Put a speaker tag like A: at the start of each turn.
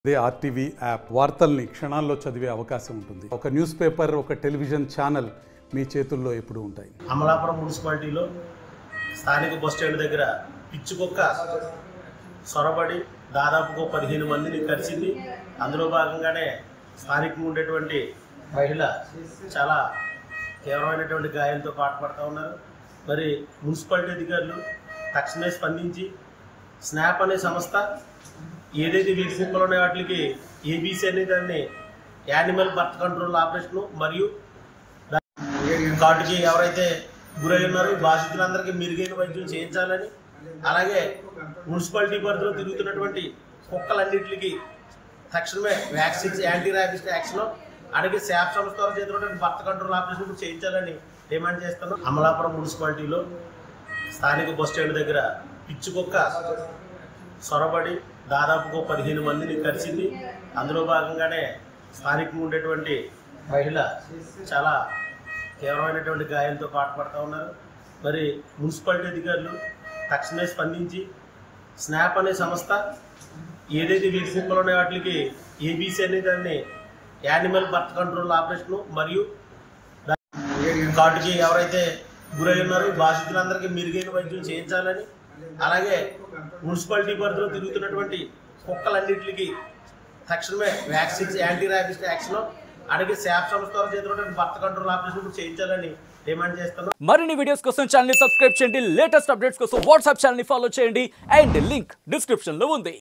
A: అదే RTV app వార్తల్ని క్షణాల్లో చదివే అవకాశం ఉంటుంది ఒక న్యూస్ పేపర్ ఒక టెలివిజన్ ఛానల్ మీ చేతుల్లో ఎప్పుడూ ఉంటాయి
B: అమలాపురం మున్సిపాలిటీలో స్థానిక బస్ స్టాండ్ దగ్గర పిచ్చుకొక్క సొరబడి దాదాపుగా పదిహేను మందిని కలిసింది అందులో భాగంగానే స్థానికంగా ఉండేటువంటి మహిళ చాలా తీవ్రమైనటువంటి గాయాలతో పాటుపడతా ఉన్నారు మరి మున్సిపాలిటీ అధికారులు తక్షణమే స్పందించి స్నాప్ అనే సంస్థ ఏదైతే వీటి కుక్కలు ఉన్నాయి వాటికి ఏబీసీ అనే దాన్ని యానిమల్ బర్త్ కంట్రోల్ ఆపరేషన్ మరియు కాటుకి ఎవరైతే గురై ఉన్నారో బాధితులందరికీ మెరుగైన వైద్యం చేయించాలని అలాగే మున్సిపాలిటీ పరిధిలో తిరుగుతున్నటువంటి కుక్కలన్నింటికి తక్షణమే వ్యాక్సిన్స్ యాంటీ ర్యాబిస్ వ్యాక్సిన్ అలాగే శాప్ సంస్థ ద్వారా చేతున్నటువంటి భర్త కంట్రోల్ ఆపరేషన్ కూడా చేయించాలని డిమాండ్ చేస్తున్నాం అమలాపురం మున్సిపాలిటీలో స్థానిక బస్ స్టాండ్ దగ్గర పిచ్చుకొక్క సొరబడి దాదాపుగా పదిహేను మందిని కలిసింది అందులో భాగంగానే స్థానికంగా ఉండేటువంటి మహిళ చాలా తీవ్రమైనటువంటి గాయాలతో పాటుపడతా ఉన్నారు మరి మున్సిపాలిటీ అధికారులు తక్షణమే స్పందించి స్నాప్ అనే సంస్థ ఏదైతే వీటి కుక్కలు ఉన్నాయి వాటికి ఏబీసీ అనే దాన్ని యానిమల్ బర్త్ కంట్రోల్ ఆపరేషన్ మరియు కాటుకి ఎవరైతే గురై ఉన్నారో బాధితులందరికీ మెరుగైన వైద్యం చేయించాలని అలాగే మున్సిపాలిటీ పరిధిలో తిరుగుతున్నటువంటి కుక్కలన్నింటికి తక్షణమే వ్యాక్సిన్స్ యాంటీ ర్యాబిస్ వ్యాక్సిన్ అలాగే శాప్ సంస్థ ద్వారా చేతున్నటువంటి భర్త కంట్రోల్ ఆపరేషన్ కూడా చేయించాలని డిమాండ్ చేస్తున్నాం
C: మరిన్ని వీడియోస్ కోసం ఛానల్ ని సబ్స్క్రైబ్ చేయండి లేటెస్ట్ అప్డేట్స్ కోసం వాట్సాప్ ఛానల్ ని ఫాలో చేయండి అండ్ లింక్ డిస్క్రిప్షన్ లో ఉంది